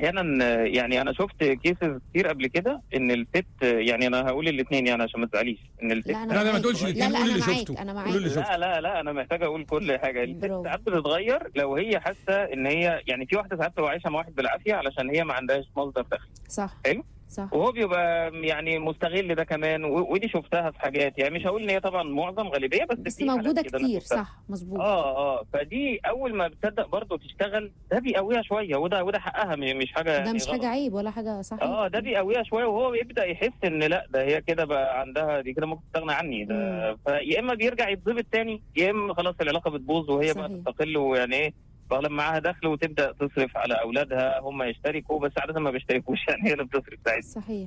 احيانا آه، يعني انا شفت كيسز كتير قبل كده ان الست آه، يعني انا هقول الاثنين يعني عشان ما تزعليش ان الست لا انا لا لا ما معاك. تقولش لا الاثنين لا قول انا اللي معاك شفته انا قول معاك اللي شفته لا لا لا انا محتاج اقول كل حاجه الست برافو. ساعات بتتغير لو هي حاسه ان هي يعني في واحده ساعات بتبقى عايشه مع واحد بالعافيه علشان هي ما عندهاش مصدر دخل صح حلو. صح وهو بيبقى يعني مستغل ده كمان و- ودي شفتها في حاجات يعني مش هقول ان هي طبعا معظم غالبيه بس, بس في حالات موجوده كده أنا كتير شفتها. صح مظبوط اه اه فدي اول ما بتصدق برضه تشتغل ده بيقويها شويه وده وده حقها م- مش حاجه ده يعني مش غلط. حاجه عيب ولا حاجه صح اه ده بيقويها شويه وهو بيبدا يحس ان لا ده هي كده بقى عندها دي كده ممكن تستغنى عني ده فيا اما بيرجع يتظبط تاني يا اما خلاص العلاقه بتبوظ وهي بقى صحيح. تستقل ويعني ايه طالما معاها دخل وتبدا تصرف على اولادها هم يشتركوا بس عاده ما بيشتركوش يعني هي اللي بتصرف ساعتها صحيح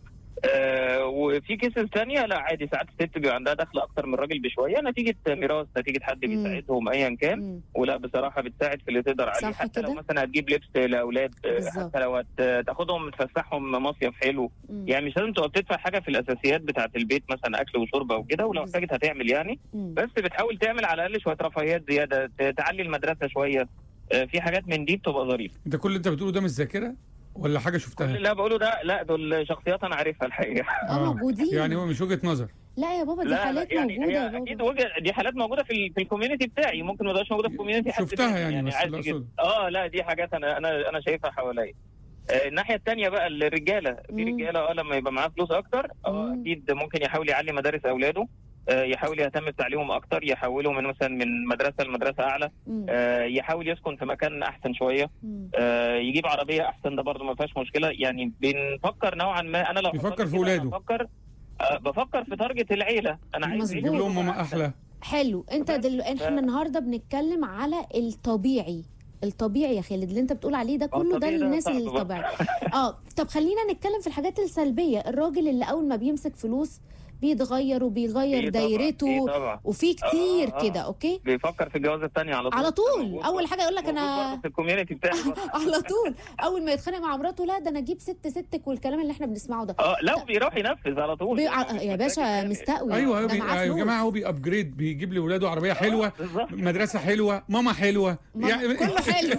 آه وفي كيسز ثانيه لا عادي ساعات الست بيبقى عندها دخل اكتر من الراجل بشويه نتيجه ميراث نتيجه حد مم. بيساعدهم ايا كان مم. ولا بصراحه بتساعد في اللي تقدر عليه صح حتى لو كده؟ مثلا هتجيب لبس لاولاد آه، بالظبط. حتى لو هت- تاخدهم تفسحهم مصيف حلو مم. يعني مش لازم تبقى بتدفع حاجه في الاساسيات بتاعه البيت مثلا اكل وشرب او كده ولو بالظبط. احتاجت هتعمل يعني مم. بس بتحاول تعمل على الاقل شويه رفاهيات زياده ت- تعلي المدرسه شويه آه، في حاجات من دي بتبقى ظريفه انت كل اللي انت بتقوله ده مش ذاكره ولا حاجه كل شفتها اللي أنا بقوله ده لا دول شخصيات انا عارفها الحقيقه اه موجودين يعني هو مش وجهه نظر لا يا بابا دي لا حالات لا يعني موجوده يا هي اكيد بابا وجه دي حالات موجوده في ال- في الكوميونتي بتاعي ممكن ما تبقاش موجوده في كوميونتي حد شفتها تاني يعني بس عادي لا جدا. أقصد. اه لا دي حاجات انا انا انا شايفها حواليا آه، الناحيه الثانيه بقى الرجاله في مم. رجاله اه لما يبقى معاه فلوس اكتر اه مم. اكيد ممكن يحاول يعلي مدارس اولاده آه، يحاول يهتم بتعليمهم اكتر يحولهم من مثلا من مدرسه لمدرسه اعلى مم. آه، يحاول يسكن في مكان احسن شويه مم. آه، يجيب عربيه احسن ده برضه ما فيهاش مشكله يعني بنفكر نوعا ما انا لو بيفكر حصل لي في كده ولاده. بفكر آه، بفكر في تارجت العيله انا عايز مظبوط. يجيب عيلة لهم ماما أحسن. احلى حلو انت بس- دل... احنا ف- النهارده بنتكلم على الطبيعي الطبيعي يا خالد اللي انت بتقول عليه ده كله ده الطبيعي ده للناس صعب بقى. الطبيعي اه طب خلينا نتكلم في الحاجات السلبيه الراجل اللي اول ما بيمسك فلوس بيتغير وبيغير إيه طبعاً، دايرته إيه طبعا وفي كتير آه، آه. كده اوكي بيفكر في الجوازه الثانيه على طول على طول موجود اول برضه. حاجه يقول لك موجود انا برضه في الكوميونتي بتاعي برضه. على طول اول ما يتخانق مع مراته لا ده انا اجيب ست ستك والكلام اللي احنا بنسمعه ده اه لا بيروح ينفذ على طول بي... يعني يا باشا يعني- مستقوي ايوه هو ده بي... معاه أيوة يا فلوس. جماعه هو بيابجريد بيجيب لاولاده عربيه حلوه آه، بالظبط مدرسه حلوه ماما حلوه ما- كله حلو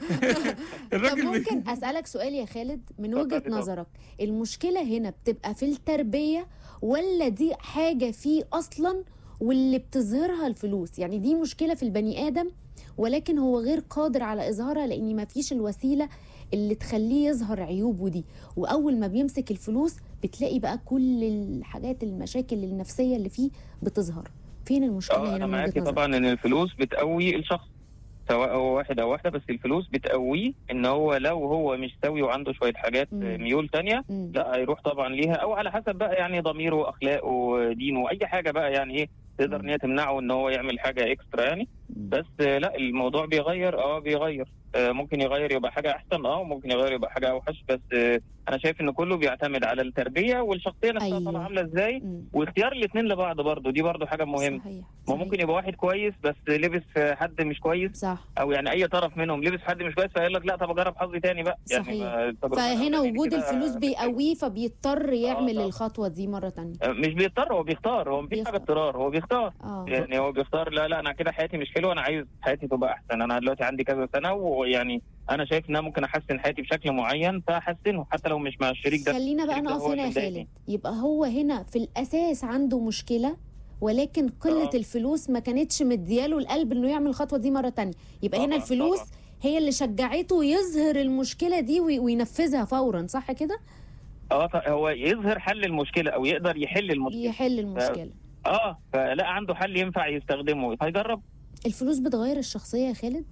طب الراجل بي... ممكن اسالك سؤال يا خالد من اتفضل، وجهه اتفضل. نظرك المشكله هنا بتبقى في التربيه ولا دي حاجه فيه اصلا واللي بتظهرها الفلوس يعني دي مشكله في البني ادم ولكن هو غير قادر على اظهارها لان ما فيش الوسيله اللي تخليه يظهر عيوبه دي واول ما بيمسك الفلوس بتلاقي بقى كل الحاجات المشاكل النفسيه اللي فيه بتظهر فين المشكله اه هنا انا من معاكي وجهه نظرك طبعا ان الفلوس بتقوي الشخص سواء هو واحد او واحده بس الفلوس بتقويه ان هو لو هو مش سوي وعنده شويه حاجات مم. آه، ميول تانية مم. لا هيروح طبعا ليها او على حسب بقى يعني ضميره واخلاقه ودينه اي حاجه بقى يعني ايه تقدر ان هي تمنعه ان هو يعمل حاجه اكسترا يعني مم. بس آه، لا الموضوع بيغير اه بيغير آه، ممكن يغير يبقى حاجه احسن اه وممكن يغير يبقى حاجه اوحش بس آه، انا شايف ان كله بيعتمد على التربيه والشخصيه نفسها أيوة. طالعه عامله ازاي مم. واختيار الاثنين لبعض برضه دي برضه حاجه مهمه صحيح ما صحيح. ممكن يبقى واحد كويس بس لبس في حد مش كويس صح او يعني اي طرف منهم لبس في حد مش كويس فيقول لك لا طب اجرب حظي تاني بقى صحيح. ما- التجربة فهنا الأولانية وجود كده الفلوس بيقويه فبيضطر يعمل طبعا. الخطوه دي مره تانية مش بيضطر هو بيختار هو مفيش حاجه بيختار. اضطرار هو بيختار اه يعني هو بيختار لا لا انا كده حياتي مش حلوه انا عايز حياتي تبقى احسن انا دلوقتي عندي كذا سنه ويعني انا شايف ان انا ممكن احسن حياتي بشكل معين فاحسنه حتى لو مش مع الشريك ده خلينا بقى الشريك ده نقف هو هنا يا اللي مضايقني. خالد يبقى هو هنا في الاساس عنده مشكله ولكن قله آه. الفلوس ما كانتش مدياله القلب انه يعمل الخطوه دي مره تانية يبقى هنا طبعاً، الفلوس طبعاً. هي اللي شجعته يظهر المشكله دي وي- وينفذها فورا صح كده اه ط- هو يظهر حل المشكله او يقدر يحل المشكله يحل المشكله اه فلا عنده حل ينفع يستخدمه هيجرب الفلوس بتغير الشخصيه يا خالد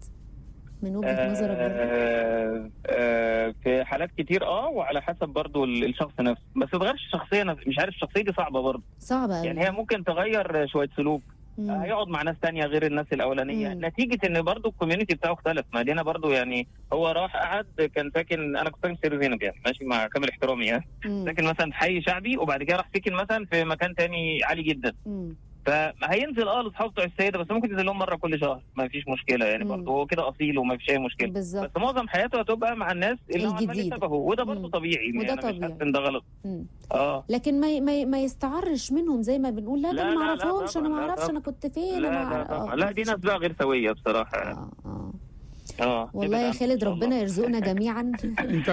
من وجهه نظرك برضه آه آه في حالات كتير اه وعلى حسب برضو ال- الشخص نفسه بس ما تغيرش الشخصيه نفسه مش عارف الشخصيه دي صعبه برضو صعبه قوي يعني هي ممكن تغير شويه سلوك آه، هيقعد مع ناس تانية غير الناس الاولانيه مم. نتيجه ان برضو الكوميونتي بتاعه اختلف ما دي انا برضو يعني هو راح قعد كان ساكن انا كنت ساكن في سير زينب يعني ماشي مع كامل احترامي يعني ساكن مثلا في حي شعبي وبعد كده راح سكن مثلا في مكان تاني عالي جدا فهينزل اه لاصحابه بتوع السيده بس ممكن ينزل لهم مره كل شهر ما فيش مشكله يعني مم. برضه هو كده اصيل وما فيش اي مشكله بالظبط بس معظم حياته هتبقى مع الناس اللي نوعاً ما الجديدة. بيشبهه وده برضه مم. طبيعي وده يعني أنا مش طبيعي. حاسس ان ده غلط مم. اه لكن ما ما, ما يستعرش منهم زي ما بنقول لا ده لا، انا ما لا، لا اعرفهمش انا طبعاً، ما لا اعرفش طبعاً. انا كنت فين لا انا لا آه، طبعا لا دي ناس بقى غير سويه بصراحه يعني اه اه اه والله يا ابعد عنهم خالد إن شاء الله. ربنا يرزقنا جميعا انت